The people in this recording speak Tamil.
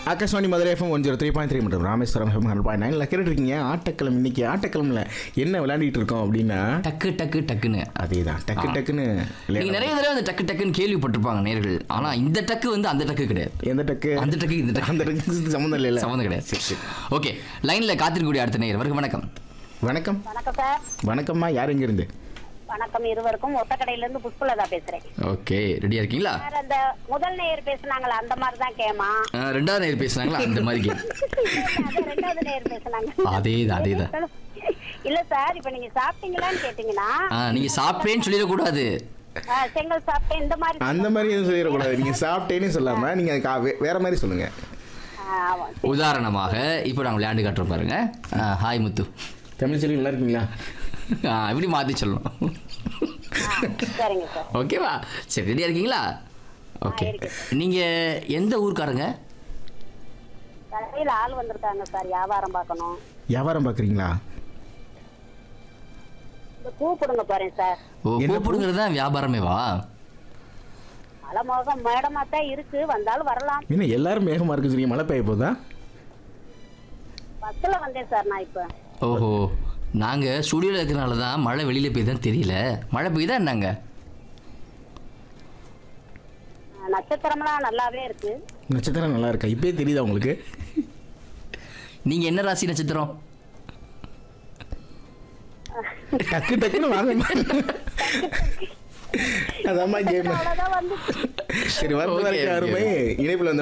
Akashvani Madurai FM one zero three point three மற்றும் ராமேஸ்வரம் எஃப்எம் ஹண்ட்ரட் பாயிண்ட் நைனில் கேட்டுருக்கீங்க ஆட்டக்கிழமை இன்னைக்கு ஆட்டக்கிழமில் என்ன விளையாடிட்டு இருக்கோம் அப்படின்னா டக்கு டக்கு டக்குன்னு அதே தான் டக்கு டக்குன்னு நீங்க விளையாட நிறைய தடவை அந்த டக்கு டக்குன்னு கேள்விப்பட்டிருப்பாங்க நேர்கள் ஆனா இந்த டக்கு வந்து அந்த டக்கு கிடையாது எந்த டக்கு அந்த டக்கு இந்த டக்கு அந்த டக்கு சம்மந்தம் இல்லை சம்மந்தம் கிடையாது ஓகே லைன்ல காத்திருக்கக்கூடிய அடுத்த நேயர் வருக வணக்கம் வணக்கம் வணக்கம் சார் வணக்கம்மா யார் எங்கேருந்து வணக்கம் இருவருக்கும் ஒத்தக்கடையில இருந்து புஷ்பலதா பேசுறேன் ஓகே ரெடியா இருக்கீங்களா சார் அந்த முதல் நேயர் பேசுனாங்களா அந்த மாதிரி தான் கேமா அஹ், ரெண்டாவது நேயர் பேசுனாங்களா அந்த மாதிரி கேம் அது ரெண்டாவது நேயர் பேசுனாங்க அதேதான் அதேதான் இல்ல சார் இப்ப நீங்க சாப்பிட்டீங்களான்னு கேட்டீங்கன்னா ஆ, நீங்க சாப்பிட்டேன்னு சொல்லிடக்கூடாது ஆ, செங்கல் சாப்பிட்டேன் இந்த மாதிரி அந்த மாதிரி எதுவும் சொல்லிடக்கூடாது நீங்கள் சாப்பிட்டேன்னு சொல்லாமல் நீங்கள் அதுக்கு வே- வேற மாதிரி சொல்லுங்கள் ஆ, ஆமா. உதாரணமாக இப்போ நாங்கள் விளையாண்டு காட்டுறோம் பாருங்க ஆ, ஹாய் முத்து தமிழ் சொல்லி நல்லா இருக்கீங்களா ஆ, இப்படி மாற்றி சொல்லணும் ஆ, சரிங்க சார் ஓகேவா சரி ரெடியாக இருக்கீங்களா ஓகே நீங்கள் எந்த ஊர்க்காரங்க கடையில ஆள் வந்திருக்காங்க சார் வியாபாரம் பார்க்கணும் வியாபாரம் பார்க்குறீங்களா இந்த கூப்பிடுங்க போறேன் சார் ஓ என்ன பூ? கூப்பிடுங்கிறது தான் வியாபாரமேவா மழை முகம் மேடமா தான் இருக்கு வந்தாலும் வரலாம் என்ன எல்லாரும் மேகமாக இருக்கு சொன்னீங்க மழை பெய்ய போதா பஸ்ல வந்தேன் சார் நான் இப்ப ஓஹோ நாங்கள் ஸ்டுடியோவில் இருக்கிறனால தான் மழை வெளியில் பெய்யுதான்னு தெரியல மழை பெய்யுதா என்னங்க ஆ, நட்சத்திரம்லாம் நல்லாவே இருக்கு நட்சத்திரம் நல்லா இருக்கா இப்பயே தெரியுதா உங்களுக்கு நீங்கள் என்ன ராசி நட்சத்திரம் டக்கு டக்குன்னு வாங்க அதாம்மா கேம் அவ்வளவுதான் வந்து சரி வரது Okay, வரைக்கும் okay. யாருமே இணைப்பில்